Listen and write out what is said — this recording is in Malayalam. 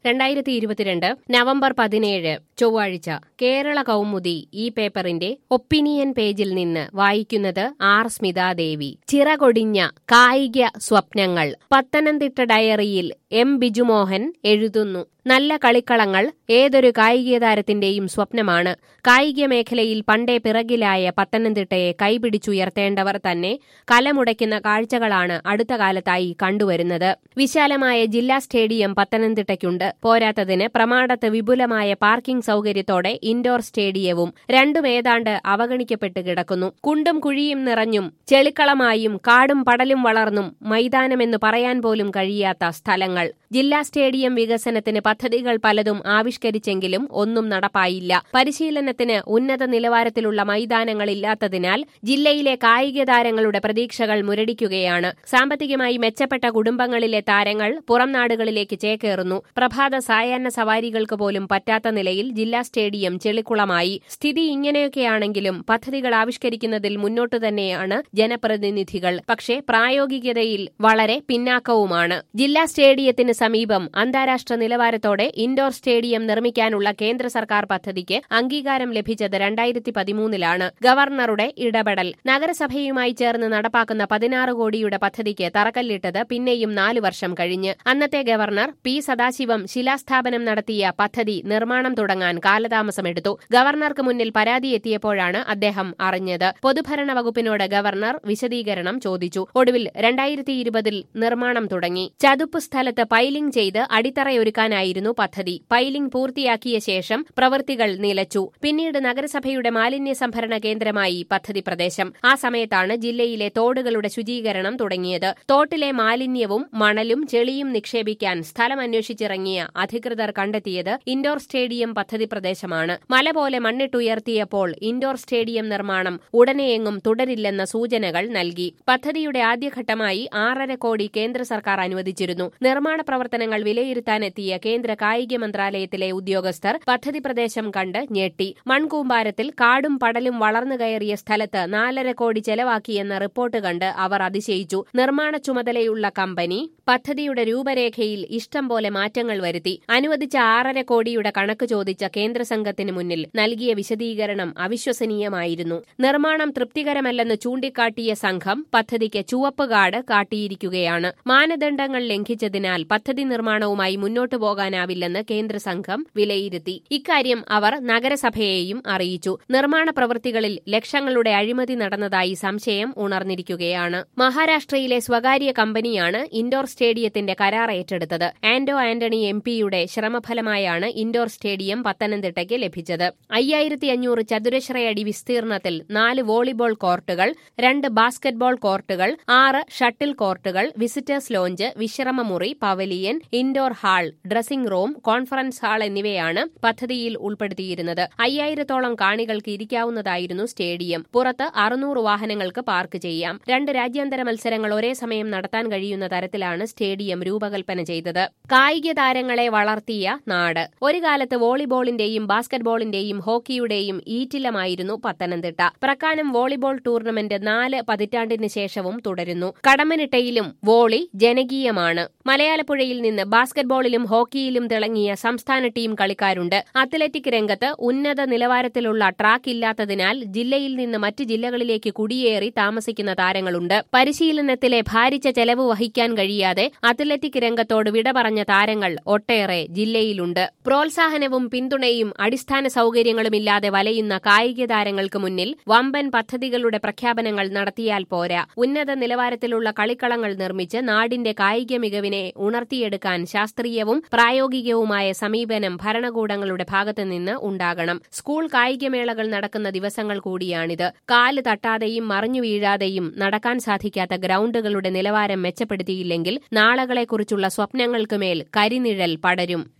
രണ്ടായിരത്തി ഇരുപത്തിരണ്ട് നവംബർ പതിനേഴ് ചൊവ്വാഴ്ച കേരള കൗമുദി ഈ പേപ്പറിന്റെ ഒപ്പീനിയൻ പേജിൽ നിന്ന് വായിക്കുന്നത് ആർ സ്മിതാദേവി ചിറകൊടിഞ്ഞ കായിക സ്വപ്നങ്ങൾ പത്തനംതിട്ട ഡയറിയിൽ എം ബിജുമോഹൻ എഴുതുന്നു നല്ല കളിക്കളങ്ങൾ ഏതൊരു കായിക താരത്തിന്റെയും സ്വപ്നമാണ് കായിക മേഖലയിൽ പണ്ടേ പിറകിലായ പത്തനംതിട്ടയെ കൈപിടിച്ചുയർത്തേണ്ടവർ തന്നെ കലമുടയ്ക്കുന്ന കാഴ്ചകളാണ് അടുത്ത കാലത്തായി കണ്ടുവരുന്നത് വിശാലമായ ജില്ലാ സ്റ്റേഡിയം പത്തനംതിട്ടയ്ക്കുണ്ട് പോരാത്തതിന് പ്രമാടത്ത് വിപുലമായ പാർക്കിംഗ് സൗകര്യത്തോടെ ഇൻഡോർ സ്റ്റേഡിയവും രണ്ടും ഏതാണ്ട് അവഗണിക്കപ്പെട്ട് കിടക്കുന്നു കുണ്ടും കുഴിയും നിറഞ്ഞും ചെളിക്കളമായും കാടും പടലും വളർന്നും മൈതാനമെന്ന് പറയാൻ പോലും കഴിയാത്ത സ്ഥലങ്ങൾ ജില്ലാ സ്റ്റേഡിയം വികസനത്തിന് പദ്ധതികൾ പലതും ആവിഷ്കരിച്ചെങ്കിലും ഒന്നും നടപ്പായില്ല പരിശീലനത്തിന് ഉന്നത നിലവാരത്തിലുള്ള മൈതാനങ്ങളില്ലാത്തതിനാൽ ജില്ലയിലെ കായിക താരങ്ങളുടെ പ്രതീക്ഷകൾ മുരടിക്കുകയാണ് സാമ്പത്തികമായി മെച്ചപ്പെട്ട കുടുംബങ്ങളിലെ താരങ്ങൾ പുറം നാടുകളിലേക്ക് ചേക്കേറുന്നു പ്രഭാത സായാഹ്ന സവാരികൾക്ക് പോലും പറ്റാത്ത നിലയിൽ ജില്ലാ സ്റ്റേഡിയം ചെളിക്കുളമായി സ്ഥിതി ഇങ്ങനെയൊക്കെയാണെങ്കിലും പദ്ധതികൾ ആവിഷ്കരിക്കുന്നതിൽ മുന്നോട്ടു തന്നെയാണ് ജനപ്രതിനിധികൾ പക്ഷേ പ്രായോഗികതയിൽ വളരെ പിന്നാക്കവുമാണ് ജില്ലാ സ്റ്റേഡിയത്തിന് സമീപം അന്താരാഷ്ട്ര നിലവാരത്തോടെ ഇൻഡോർ സ്റ്റേഡിയം നിർമ്മിക്കാനുള്ള കേന്ദ്ര സർക്കാർ പദ്ധതിക്ക് അംഗീകാരം ലഭിച്ചത് രണ്ടായിരത്തി പതിമൂന്നിലാണ് ഗവർണറുടെ ഇടപെടൽ നഗരസഭയുമായി ചേർന്ന് നടപ്പാക്കുന്ന പതിനാറ് കോടിയുടെ പദ്ധതിക്ക് തറക്കല്ലിട്ടത് പിന്നെയും നാല് വർഷം കഴിഞ്ഞ് അന്നത്തെ ഗവർണർ പി സദാശിവം ശിലാസ്ഥാപനം നടത്തിയ പദ്ധതി നിർമ്മാണം തുടങ്ങാൻ കാലതാമസമെടുത്തു ഗവർണർക്ക് മുന്നിൽ പരാതി എത്തിയപ്പോഴാണ് അദ്ദേഹം അറിഞ്ഞത് പൊതുഭരണ വകുപ്പിനോട് ഗവർണർ വിശദീകരണം ചോദിച്ചു ഒടുവിൽ രണ്ടായിരത്തി ഇരുപതിൽ നിർമ്മാണം തുടങ്ങി ചതുപ്പ് സ്ഥലത്ത് പൈലിംഗ് ചെയ്ത് അടിത്തറയൊരുക്കാനായിരുന്നു പദ്ധതി പൈലിംഗ് പൂർത്തിയാക്കിയ ശേഷം പ്രവൃത്തികൾ നിലച്ചു പിന്നീട് നഗരസഭയുടെ മാലിന്യ സംഭരണ കേന്ദ്രമായി പദ്ധതി പ്രദേശം ആ സമയത്താണ് ജില്ലയിലെ തോടുകളുടെ ശുചീകരണം തുടങ്ങിയത് തോട്ടിലെ മാലിന്യവും മണലും ചെളിയും നിക്ഷേപിക്കാൻ സ്ഥലം അന്വേഷിച്ചിറങ്ങിയ അധികൃതർ കണ്ടെത്തിയത് ഇൻഡോർ സ്റ്റേഡിയം പദ്ധതി പ്രദേശമാണ് മല പോലെ മണ്ണിട്ടുയർത്തിയപ്പോൾ ഇൻഡോർ സ്റ്റേഡിയം നിർമ്മാണം ഉടനെയെങ്ങും തുടരില്ലെന്ന സൂചനകൾ നൽകി പദ്ധതിയുടെ ആദ്യഘട്ടമായി ആറര കോടി കേന്ദ്ര സർക്കാർ അനുവദിച്ചിരുന്നു നിർമ്മാണ പ്രവർത്തനങ്ങൾ വിലയിരുത്താനെത്തിയ കേന്ദ്ര കായിക മന്ത്രാലയത്തിലെ ഉദ്യോഗസ്ഥർ പദ്ധതി പ്രദേശം കണ്ട് ഞെട്ടി മൺകൂമ്പാരത്തിൽ കാടും പടലും വളർന്നു കയറിയ സ്ഥലത്ത് നാലര കോടി ചെലവാക്കിയെന്ന റിപ്പോർട്ട് കണ്ട് അവർ അതിശയിച്ചു നിർമ്മാണ ചുമതലയുള്ള കമ്പനി പദ്ധതിയുടെ രൂപരേഖയിൽ ഇഷ്ടം പോലെ മാറ്റങ്ങൾ വരുത്തി അനുവദിച്ച ആറര കോടിയുടെ കണക്ക് ചോദിച്ച കേന്ദ്ര സംഘത്തിന് മുന്നിൽ നൽകിയ വിശദീകരണം അവിശ്വസനീയമായിരുന്നു നിർമ്മാണം തൃപ്തികരമല്ലെന്ന് ചൂണ്ടിക്കാട്ടിയ സംഘം പദ്ധതിക്ക് ചുവപ്പ് കാർഡ് കാട്ടിയിരിക്കുകയാണ് മാനദണ്ഡങ്ങൾ ലംഘിച്ചതിനാൽ പദ്ധതി നിർമ്മാണവുമായി മുന്നോട്ടു പോകാനാവില്ലെന്ന് കേന്ദ്ര സംഘം വിലയിരുത്തി ഇക്കാര്യം അവർ നഗരസഭയെയും അറിയിച്ചു നിർമ്മാണ പ്രവൃത്തികളിൽ ലക്ഷങ്ങളുടെ അഴിമതി നടന്നതായി സംശയം ഉണർന്നിരിക്കുകയാണ് മഹാരാഷ്ട്രയിലെ സ്വകാര്യ കമ്പനിയാണ് ഇൻഡോർ സ്റ്റേഡിയത്തിന്റെ കരാർ ഏറ്റെടുത്തത് ആന്റോ ആന്റണി എം പിയുടെ ശ്രമഫലമായാണ് ഇൻഡോർ സ്റ്റേഡിയം പത്തനംതിട്ടയ്ക്ക് ലഭിച്ചത് അയ്യായിരത്തി അഞ്ഞൂറ് ചതുരശ്രയടി വിസ്തീർണത്തിൽ നാല് വോളിബോൾ കോർട്ടുകൾ രണ്ട് ബാസ്കറ്റ്ബോൾ കോർട്ടുകൾ ആറ് ഷട്ടിൽ കോർട്ടുകൾ വിസിറ്റേഴ്സ് ലോഞ്ച് വിശ്രമമുറി pavilion indoor hall dressing room conference hall എന്നിവയാണ് പദ്ധതിയിൽ ഉൾപ്പെടുത്തിയിരുന്നത് അയ്യായിരത്തോളം കാണികൾക്ക് ഇരിക്കാവുന്നതായിരുന്നു സ്റ്റേഡിയം പുറത്ത് അറുന്നൂറ് വാഹനങ്ങൾക്ക് പാർക്ക് ചെയ്യാം രണ്ട് രാജ്യാന്തര മത്സരങ്ങൾ ഒരേ സമയം നടത്താൻ കഴിയുന്ന തരത്തിലാണ് സ്റ്റേഡിയം രൂപകൽപ്പന ചെയ്തത് കായിക താരങ്ങളെ വളർത്തിയ നാട് ഒരു കാലത്ത് വോളിബോളിന്റെയും ബാസ്കറ്റ്ബോളിന്റെയും ഹോക്കിയുടെയും ഈറ്റിലമായിരുന്നു പത്തനംതിട്ട പ്രക്കാനം വോളിബോൾ ടൂർണമെന്റ് നാല് പതിറ്റാണ്ടിന് ശേഷവും തുടരുന്നു കടമ്മനിട്ടയിലും വോളി ജനകീയമാണ് മലയാളപ്പുഴയിൽ നിന്ന് ബാസ്കറ്റ്ബോളിലും ഹോക്കിയിലും തിളങ്ങിയ സംസ്ഥാന ടീം കളിക്കാരുണ്ട് അത്ലറ്റിക് രംഗത്ത് ഉന്നത നിലവാരത്തിലുള്ള ട്രാക്ക് ഇല്ലാത്തതിനാൽ ജില്ലയിൽ നിന്ന് മറ്റ് ജില്ലകളിലേക്ക് കുടിയേറി താമസിക്കുന്ന താരങ്ങളുണ്ട് പരിശീലനത്തിലെ ഭാരിച്ച ചെലവ് വഹിക്കാൻ കഴിയാതെ അത്ലറ്റിക് രംഗത്തോട് വിട പറഞ്ഞ താരങ്ങൾ ഒട്ടേറെ ജില്ലയിലുണ്ട് പ്രോത്സാഹനവും പിന്തുണയും അടിസ്ഥാന സൗകര്യങ്ങളുമില്ലാതെ വലയുന്ന കായിക താരങ്ങൾക്ക് മുന്നിൽ വമ്പൻ പദ്ധതികളുടെ പ്രഖ്യാപനങ്ങൾ നടത്തിയാൽ പോരാ ഉന്നത നിലവാരത്തിലുള്ള കളിക്കളങ്ങൾ നിർമ്മിച്ച് നാടിന്റെ കായിക മികവിനെ ഉണർത്തിയെടുക്കാൻ ശാസ്ത്രീയവും പ്രായോഗികവുമായ സമീപനം ഭരണകൂടങ്ങളുടെ ഭാഗത്തുനിന്ന് ഉണ്ടാകണം സ്കൂൾ കായികമേളകൾ നടക്കുന്ന ദിവസങ്ങൾ കൂടിയാണിത് കാല് തട്ടാതെയും മറിഞ്ഞു വീഴാതെയും നടക്കാൻ സാധിക്കാത്ത ഗ്രൗണ്ടുകളുടെ നിലവാരം മെച്ചപ്പെടുത്തിയില്ലെങ്കിൽ നാളകളെക്കുറിച്ചുള്ള സ്വപ്നങ്ങൾക്കുമേൽ കരിനിഴൽ പടരും